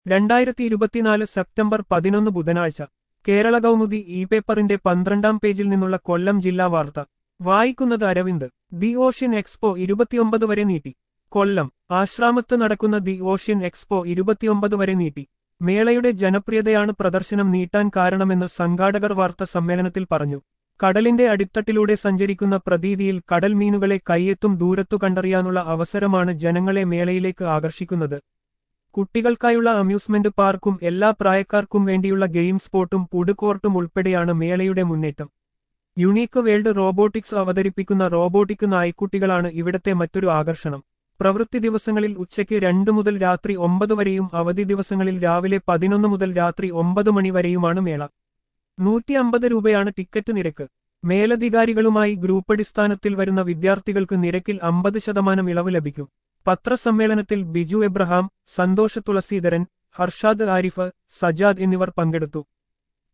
രണ്ടായിരത്തി ഇരുപത്തിനാല് സെപ്റ്റംബർ പതിനൊന്ന് ബുധനാഴ്ച കേരള കൗമുദി ഇ പേപ്പറിന്റെ പന്ത്രണ്ടാം പേജിൽ നിന്നുള്ള കൊല്ലം ജില്ലാ വാർത്ത വായിക്കുന്നത് അരവിന്ദ് ദി ഓഷ്യൻ എക്സ്പോ ഇരുപത്തിയൊമ്പത് വരെ നീട്ടി കൊല്ലം ആശ്രാമത്ത് നടക്കുന്ന ദി ഓഷ്യൻ എക്സ്പോ ഇരുപത്തിയൊമ്പത് വരെ നീട്ടി മേളയുടെ ജനപ്രിയതയാണ് പ്രദർശനം നീട്ടാൻ കാരണമെന്ന് സംഘാടകർ വാർത്ത സമ്മേളനത്തിൽ പറഞ്ഞു കടലിന്റെ അടിത്തട്ടിലൂടെ സഞ്ചരിക്കുന്ന പ്രതീതിയിൽ കടൽ മീനുകളെ കയ്യെത്തും ദൂരത്തു കണ്ടറിയാനുള്ള അവസരമാണ് ജനങ്ങളെ മേളയിലേക്ക് ആകർഷിക്കുന്നത് കുട്ടികൾക്കായുള്ള അമ്യൂസ്മെന്റ് പാർക്കും എല്ലാ പ്രായക്കാർക്കും വേണ്ടിയുള്ള ഗെയിം സ്പോട്ടും ഫുഡ് കോർട്ടും ഉൾപ്പെടെയാണ് മേളയുടെ മുന്നേറ്റം യുണീക്ക് വേൾഡ് റോബോട്ടിക്സ് അവതരിപ്പിക്കുന്ന റോബോട്ടിക് നായ്ക്കുട്ടികളാണ് ഇവിടത്തെ മറ്റൊരു ആകർഷണം പ്രവൃത്തി ദിവസങ്ങളിൽ ഉച്ചയ്ക്ക് രണ്ടു മുതൽ രാത്രി ഒമ്പത് വരെയും അവധി ദിവസങ്ങളിൽ രാവിലെ പതിനൊന്ന് മുതൽ രാത്രി ഒമ്പത് മണി വരെയുമാണ് മേള നൂറ്റി അമ്പത് രൂപയാണ് ടിക്കറ്റ് നിരക്ക് മേലധികാരികളുമായി ഗ്രൂപ്പടിസ്ഥാനത്തിൽ വരുന്ന വിദ്യാർത്ഥികൾക്ക് നിരക്കിൽ അമ്പത് ശതമാനം ഇളവ് ലഭിക്കും പത്രസമ്മേളനത്തിൽ ബിജു എബ്രഹാം സന്തോഷ് തുളസീധരൻ ഹർഷാദ് ആരിഫ് സജാദ് എന്നിവർ പങ്കെടുത്തു